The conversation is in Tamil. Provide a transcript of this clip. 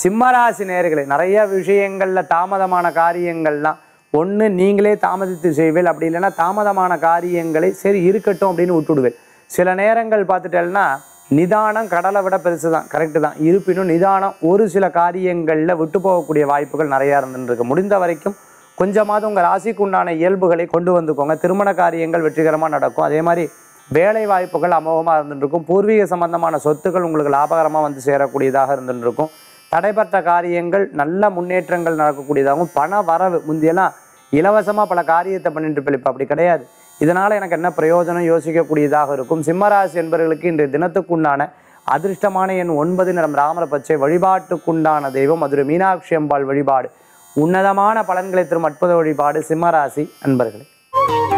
சிம்மராசி நேயர்களே நிறைய விஷயங்களில் தாமதமான காரியங்கள்லாம் ஒன்று நீங்களே தாமதித்து செய்வேல் அப்படி இல்லைன்னா தாமதமான காரியங்களை சரி இருக்கட்டும் அப்படின்னு விட்டுடுவேன் சில நேரங்கள் பார்த்துட்டேன்னா நிதானம் கடலை விட பெருசு தான் கரெக்டு தான் இருப்பினும் நிதானம் ஒரு சில காரியங்களில் விட்டு போகக்கூடிய வாய்ப்புகள் நிறையா இருந்துருக்கு முடிந்த வரைக்கும் கொஞ்சமாவது உங்கள் ராசிக்கு உண்டான இயல்புகளை கொண்டு வந்துக்கோங்க திருமண காரியங்கள் வெற்றிகரமாக நடக்கும் அதே மாதிரி வேலை வாய்ப்புகள் அமோகமாக இருந்துருக்கும் பூர்வீக சம்பந்தமான சொத்துக்கள் உங்களுக்கு லாபகரமாக வந்து சேரக்கூடியதாக இருந்துருக்கும் தடைப்பட்ட காரியங்கள் நல்ல முன்னேற்றங்கள் நடக்கக்கூடியதாகவும் பண வரவு முந்தியெல்லாம் இலவசமாக பல காரியத்தை பண்ணிட்டு இருப்பேன் இப்போ அப்படி கிடையாது இதனால் எனக்கு என்ன பிரயோஜனம் யோசிக்கக்கூடியதாக இருக்கும் சிம்மராசி என்பவர்களுக்கு இன்றைய தினத்துக்குண்டான அதிர்ஷ்டமான எண் ஒன்பது நிறம் ராமர பச்சை வழிபாட்டுக்குண்டான தெய்வம் மதுரை மீனாட்சி அம்பாள் வழிபாடு உன்னதமான பலன்களை தரும் அற்புத வழிபாடு சிம்மராசி அன்பர்களே